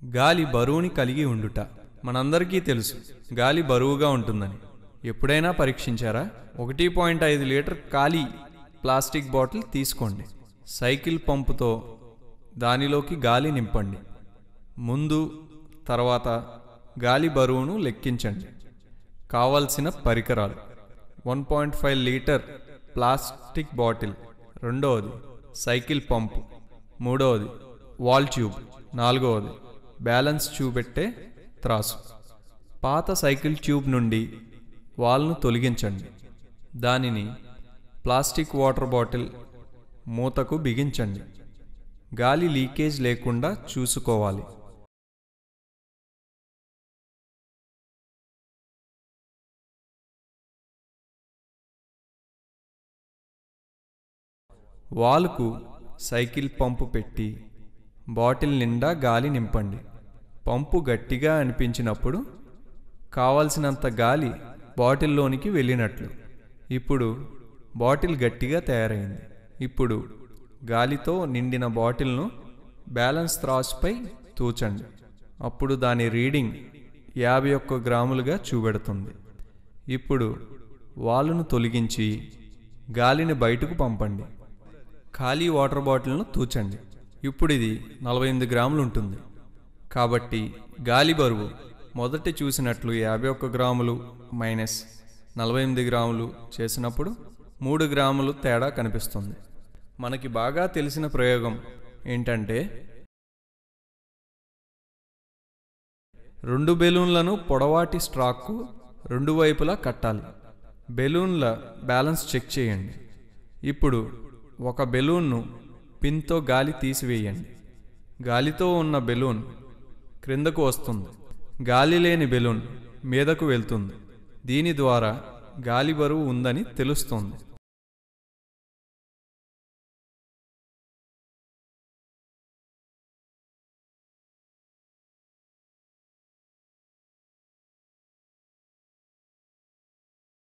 గాలి బరువుని కలిగి ఉండుట మనందరికీ తెలుసు గాలి బరువుగా ఉంటుందని ఎప్పుడైనా పరీక్షించారా ఒకటి పాయింట్ ఐదు లీటర్ ఖాళీ ప్లాస్టిక్ బాటిల్ తీసుకోండి సైకిల్ పంపుతో దానిలోకి గాలి నింపండి ముందు తర్వాత గాలి బరువును లెక్కించండి కావలసిన పరికరాలు one point five litre plastic bottle రెండవది సైకిల్ పంపు మూడవది వాల్ ట్యూబ్ నాలుగవది బ్యాలెన్స్ చూపెట్టే త్రాసు పాత సైకిల్ ట్యూబ్ నుండి వాల్ను తొలగించండి దానిని ప్లాస్టిక్ వాటర్ బాటిల్ మూతకు బిగించండి గాలి లీకేజ్ లేకుండా చూసుకోవాలి వాల్కు సైకిల్ పంపు పెట్టి బాటిల్ నిండా గాలి నింపండి పంపు గట్టిగా అనిపించినప్పుడు కావలసినంత గాలి బాటిల్లోనికి వెళ్ళినట్లు ఇప్పుడు బాటిల్ గట్టిగా తయారైంది ఇప్పుడు గాలితో నిండిన బాటిల్ను బ్యాలెన్స్ త్రాసుపై తూచండి అప్పుడు దాని రీడింగ్ యాభై ఒక్క గ్రాములుగా చూపెడుతుంది ఇప్పుడు వాలును తొలగించి గాలిని బయటకు పంపండి ఖాళీ వాటర్ బాటిల్ను తూచండి ఇప్పుడు ఇది నలభై ఎనిమిది గ్రాములు ఉంటుంది కాబట్టి గాలి బరువు మొదట చూసినట్లు యాభై ఒక్క గ్రాములు మైనస్ నలభై ఎనిమిది గ్రాములు చేసినప్పుడు మూడు గ్రాములు తేడా కనిపిస్తుంది మనకి బాగా తెలిసిన ప్రయోగం ఏంటంటే రెండు బెలూన్లను పొడవాటి స్ట్రాక్కు రెండు వైపులా కట్టాలి బెలూన్ల బ్యాలెన్స్ చెక్ చేయండి ఇప్పుడు ఒక బెలూన్ను పిన్తో గాలి తీసివేయండి గాలితో ఉన్న బెలూన్ క్రిందకు వస్తుంది గాలి లేని బెలూన్ మీదకు వెళ్తుంది దీని ద్వారా గాలి బరువు ఉందని తెలుస్తుంది